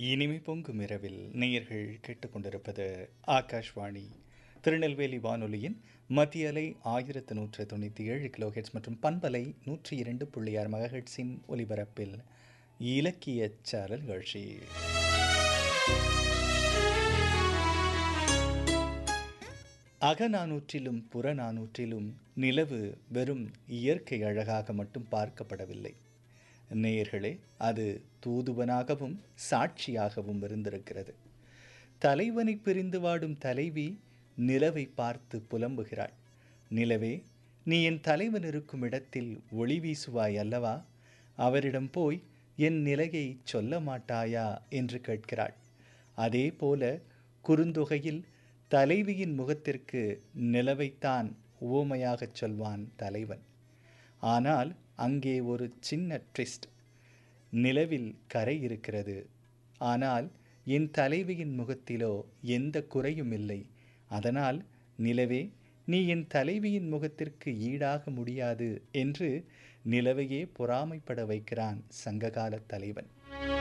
இனிமை பொங்கும் இரவில் நேயர்கள் கேட்டுக்கொண்டிருப்பது ஆகாஷ்வாணி திருநெல்வேலி வானொலியின் மத்திய அலை ஆயிரத்து நூற்று தொண்ணூற்றி ஏழு கிலோஹெட்ஸ் மற்றும் பண்பலை நூற்றி இரண்டு புள்ளி ஆறு மெகாஹெட்ஸின் ஒலிபரப்பில் இலக்கிய சாரல் நிகழ்ச்சி அகநானூற்றிலும் புறநானூற்றிலும் நிலவு வெறும் இயற்கை அழகாக மட்டும் பார்க்கப்படவில்லை நேயர்களே அது தூதுவனாகவும் சாட்சியாகவும் இருந்திருக்கிறது தலைவனை பிரிந்து வாடும் தலைவி நிலவை பார்த்து புலம்புகிறாள் நிலவே நீ என் தலைவன் இருக்கும் இடத்தில் ஒளி வீசுவாய் அல்லவா அவரிடம் போய் என் நிலையை சொல்ல மாட்டாயா என்று கேட்கிறாள் அதே போல குறுந்தொகையில் தலைவியின் முகத்திற்கு நிலவைத்தான் உவமையாகச் சொல்வான் தலைவன் ஆனால் அங்கே ஒரு சின்ன ட்விஸ்ட் நிலவில் கரை இருக்கிறது ஆனால் என் தலைவியின் முகத்திலோ எந்த குறையும் இல்லை அதனால் நிலவே நீ என் தலைவியின் முகத்திற்கு ஈடாக முடியாது என்று நிலவையே பொறாமைப்பட வைக்கிறான் சங்ககால தலைவன்